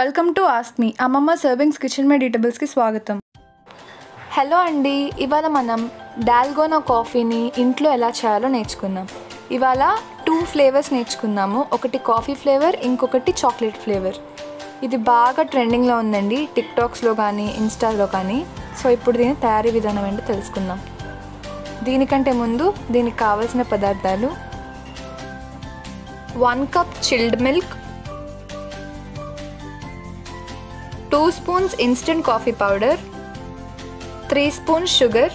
welcome to ask me అమ్మమ్మ servings kitchen my డీటబుల్స్కి స్వాగతం hello అండి ఇవాళ మనం డాల్గోనా కాఫీని ఇంట్లో ఎలా చేయాలో నేర్చుకుందాం ఇవాళ టూ ఫ్లేవర్స్ నేర్చుకుందాము ఒకటి కాఫీ ఫ్లేవర్ ఇంకొకటి చాక్లెట్ ఫ్లేవర్ ఇది బాగా ట్రెండింగ్లో ఉందండి టిక్టాక్స్లో కానీ ఇన్స్టాలో కానీ సో ఇప్పుడు దీని తయారీ విధానం ఏంటో తెలుసుకుందాం దీనికంటే ముందు దీనికి కావాల్సిన పదార్థాలు one cup chilled milk two spoons instant coffee powder three spoons sugar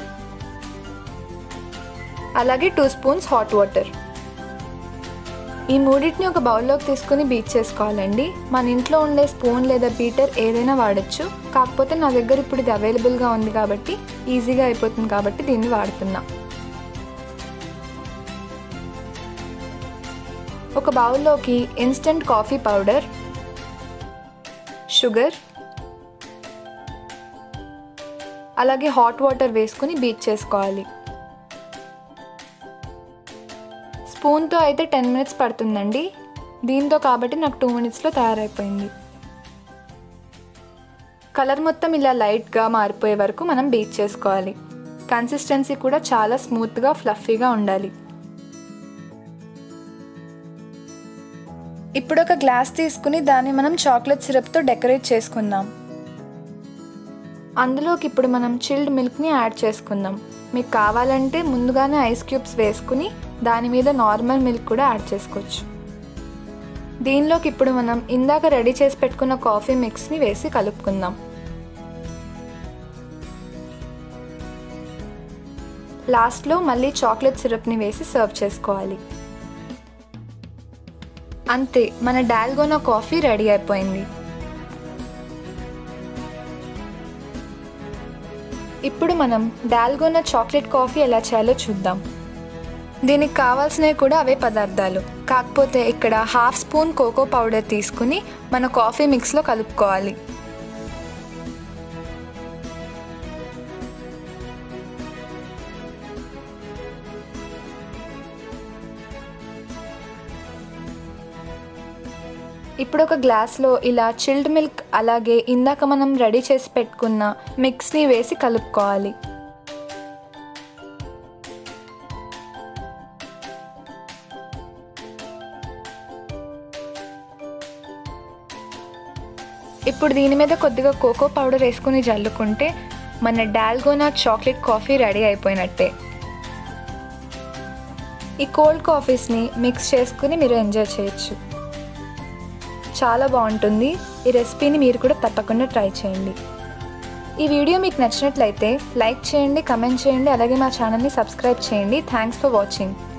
అలాగే టూ స్పూన్స్ హాట్ వాటర్ ఈ మూడింటిని ఒక బౌల్లోకి తీసుకుని బీట్ చేసుకోవాలండి మన ఇంట్లో ఉండే స్పూన్ లేదా బీటర్ ఏదైనా వాడచ్చు కాకపోతే నా దగ్గర ఇప్పుడు ఇది అవైలబుల్గా ఉంది కాబట్టి ఈజీగా అయిపోతుంది కాబట్టి దీన్ని వాడుతున్నా ఒక బౌల్లోకి ఇన్స్టెంట్ కాఫీ పౌడర్ షుగర్ అలాగే హాట్ వాటర్ వేసుకుని బీట్ చేసుకోవాలి స్పూన్తో అయితే టెన్ మినిట్స్ పడుతుందండి దీంతో కాబట్టి నాకు టూ మినిట్స్లో తయారైపోయింది కలర్ మొత్తం ఇలా లైట్గా మారిపోయే వరకు మనం బీట్ చేసుకోవాలి కన్సిస్టెన్సీ కూడా చాలా స్మూత్గా ఫ్లఫీగా ఉండాలి ఇప్పుడు ఒక గ్లాస్ తీసుకుని దాన్ని మనం చాక్లెట్ సిరప్తో డెకరేట్ చేసుకుందాం అందులోకి ఇప్పుడు మనం చిల్డ్ మిల్క్ని యాడ్ చేసుకుందాం మీకు కావాలంటే ముందుగానే ఐస్ క్యూబ్స్ వేసుకుని దాని మీద నార్మల్ మిల్క్ కూడా యాడ్ చేసుకోవచ్చు దీనిలోకి ఇప్పుడు మనం ఇందాక రెడీ చేసి పెట్టుకున్న కాఫీ మిక్స్ని వేసి కలుపుకుందాం లాస్ట్లో మళ్ళీ చాక్లెట్ సిరప్ని వేసి సర్వ్ చేసుకోవాలి అంతే మన డాల్గోనా కాఫీ రెడీ అయిపోయింది ఇప్పుడు మనం డాల్గోనా చాక్లెట్ కాఫీ ఎలా చేయాలో చూద్దాం దీనికి కావాల్సినవి కూడా అవే పదార్థాలు కాకపోతే ఇక్కడ హాఫ్ స్పూన్ కోకో పౌడర్ తీసుకుని మన కాఫీ మిక్స్లో కలుపుకోవాలి ఇప్పుడు ఒక గ్లాస్లో ఇలా చిల్డ్ మిల్క్ అలాగే ఇందాక మనం రెడీ చేసి పెట్టుకున్న మిక్స్ని వేసి కలుపుకోవాలి ఇప్పుడు దీని మీద కొద్దిగా కోకో పౌడర్ వేసుకుని జల్లుకుంటే మన డాల్గోనా చాక్లెట్ కాఫీ రెడీ అయిపోయినట్టే ఈ కోల్డ్ కాఫీస్ని మిక్స్ చేసుకుని మీరు ఎంజాయ్ చేయొచ్చు చాలా బాగుంటుంది ఈ రెసిపీని మీరు కూడా తప్పకుండా ట్రై చేయండి ఈ వీడియో మీకు నచ్చినట్లయితే లైక్ చేయండి కమెంట్ చేయండి అలాగే మా ఛానల్ని సబ్స్క్రైబ్ చేయండి థ్యాంక్స్ ఫర్ వాచింగ్